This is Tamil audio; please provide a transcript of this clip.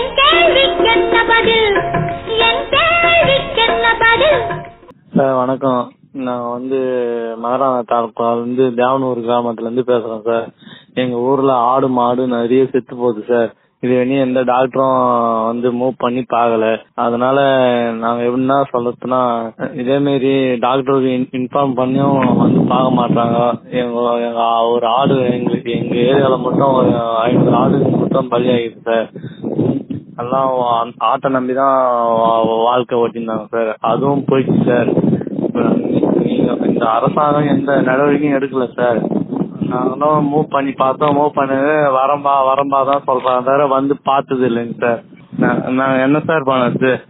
என் கேள்விக்கென்ன பதில் என் கேள்விக்கென்ன பதில் சார் வணக்கம் நான் வந்து மதுரான தாலுக்கால இருந்து தேவனூர் கிராமத்துல இருந்து பேசுறேன் சார் எங்க ஊர்ல ஆடு மாடு நிறைய செத்து போகுது சார் இது வரையும் எந்த டாக்டரும் வந்து மூவ் பண்ணி பார்க்கல அதனால நாங்க எப்படின்னா சொல்றதுன்னா இதே மாதிரி டாக்டருக்கு இன்ஃபார்ம் பண்ணியும் வந்து பார்க்க மாட்டாங்க எங்க எங்க ஒரு ஆடு எங்களுக்கு எங்க ஏரியால மட்டும் ஒரு ஐநூறு ஆடு மட்டும் பலி ஆகிடுது சார் எல்லாம் வா- ஆட்டை நம்பி தான் வாழ்க்கை ஓட்டியிருந்தாங்க சார் அதுவும் போயிடுச்சு சார் இப்ப நீங்க இந்த அரசாங்கம் எந்த நடவடிக்கையும் எடுக்கல சார் நாங்களும் மூவ் பண்ணி பார்த்தோம் மூவ் பண்ணது வரம்பா வரம்பா தான் சொல்றாங்க தவிர வந்து பார்த்தது இல்லைங்க சார் நான் நான் என்ன சார் பண்ணது